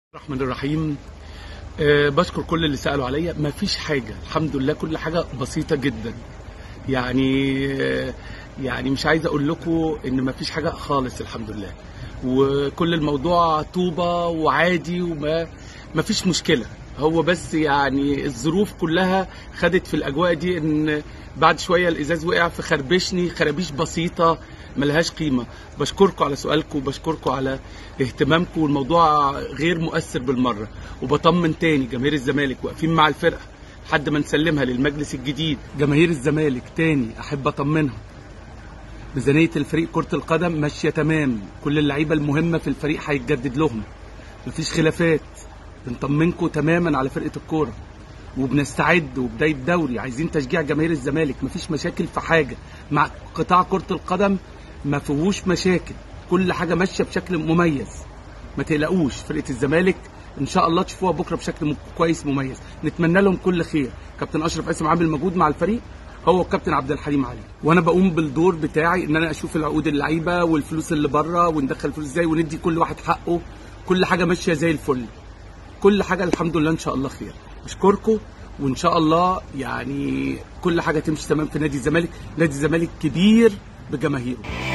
الرحمن الرحيم أه بشكر كل اللي سألوا عليا ما فيش حاجة الحمد لله كل حاجة بسيطة جدا يعني آه، يعني مش عايز اقول لكم ان ما فيش حاجة خالص الحمد لله وكل الموضوع طوبة وعادي وما ما فيش مشكلة هو بس يعني الظروف كلها خدت في الاجواء دي ان بعد شوية الازاز وقع في خربشني خرابيش بسيطة ملهاش قيمة بشكركم على سؤالكم وبشكركم على اهتمامكم والموضوع غير مؤثر بالمرة وبطمن تاني جماهير الزمالك واقفين مع الفرقة لحد ما نسلمها للمجلس الجديد جماهير الزمالك تاني احب اطمنها ميزانية الفريق كرة القدم ماشية تمام كل اللعيبة المهمة في الفريق هيتجدد لهم مفيش خلافات بنطمنكم تماما على فرقة الكورة وبنستعد وبداية دوري عايزين تشجيع جماهير الزمالك مفيش مشاكل في حاجة مع قطاع كرة القدم ما فيهوش مشاكل كل حاجة ماشية بشكل مميز ما تقلقوش فرقة الزمالك ان شاء الله تشوفوها بكره بشكل م- كويس مميز نتمنى لهم كل خير كابتن اشرف قاسم عامل مجهود مع الفريق هو الكابتن عبد الحليم علي وانا بقوم بالدور بتاعي ان انا اشوف العقود اللعيبه والفلوس اللي بره وندخل فلوس ازاي وندي كل واحد حقه كل حاجه ماشيه زي الفل كل حاجه الحمد لله ان شاء الله خير اشكركم وان شاء الله يعني كل حاجه تمشي تمام في نادي الزمالك نادي الزمالك كبير بجماهيره